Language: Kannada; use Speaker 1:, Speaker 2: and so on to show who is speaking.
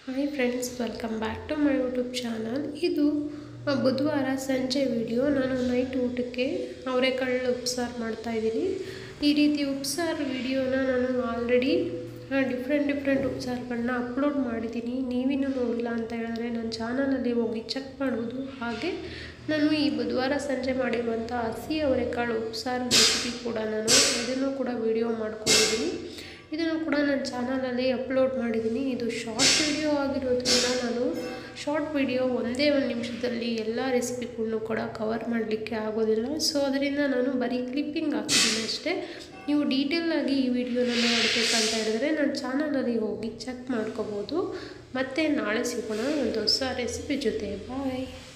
Speaker 1: hi friends welcome back to my YouTube channel ಇದು ಆ, ಬುಧವಾರ ಸಂಜೆ ವಿಡಿಯೋ ನಾನು ನೈಟ್ ಊಟಕ್ಕೆ ಅವರೆಕಾಳು ಉಪ್ಸಾರು ಮಾಡ್ತಾಯಿದ್ದೀನಿ ಈ ರೀತಿ ಉಪ್ಸಾರು ವಿಡಿಯೋನ ನಾನು ಆಲ್ರೆಡಿ ಡಿಫ್ರೆಂಟ್ ಡಿಫ್ರೆಂಟ್ ಉಪ್ಸಾರುಗಳನ್ನ ಅಪ್ಲೋಡ್ ಮಾಡಿದ್ದೀನಿ ನೀವಿನ್ನೂ ನೋಡಿಲ್ಲ ಅಂತ ಹೇಳಿದ್ರೆ ನನ್ನ ಚಾನಲಲ್ಲಿ ಹೋಗಿ ಚೆಕ್ ಮಾಡ್ಬೋದು ಹಾಗೆ ನಾನು ಈ ಬುಧವಾರ ಸಂಜೆ ಮಾಡಿರುವಂಥ ಹಸಿ ಅವರೆಕಾಳು ಉಪ್ಸಾರು ರೆಸಿಪಿ ಕೂಡ ನಾನು ಇದನ್ನು ಕೂಡ ವಿಡಿಯೋ ಮಾಡ್ಕೊಂಡಿದ್ದೀನಿ ಇದನ್ನು ಕೂಡ ನನ್ನ ಚಾನಲಲ್ಲಿ ಅಪ್ಲೋಡ್ ಮಾಡಿದ್ದೀನಿ ಇದು ಶಾರ್ಟ್ ವಿಡಿಯೋ ಆಗಿರೋದ್ರಿಂದ ನಾನು ಶಾರ್ಟ್ ವಿಡಿಯೋ ಒಂದೇ ಒಂದು ನಿಮಿಷದಲ್ಲಿ ಎಲ್ಲ ರೆಸಿಪಿಗಳನ್ನು ಕೂಡ ಕವರ್ ಮಾಡಲಿಕ್ಕೆ ಆಗೋದಿಲ್ಲ ಸೊ ಅದರಿಂದ ನಾನು ಬರೀ ಕ್ಲಿಪ್ಪಿಂಗ್ ಹಾಕಿದ್ದೀನಿ ಅಷ್ಟೇ ನೀವು ಡೀಟೇಲಾಗಿ ಈ ವಿಡಿಯೋನ ನೋಡಬೇಕಂತ ಹೇಳಿದ್ರೆ ನನ್ನ ಚಾನಲಲ್ಲಿ ಹೋಗಿ ಚೆಕ್ ಮಾಡ್ಕೋಬೋದು ಮತ್ತು ನಾಳೆ ಸಿಗೋಣ ಒಂದು ಹೊಸ ರೆಸಿಪಿ ಜೊತೆ ಬಾಯ್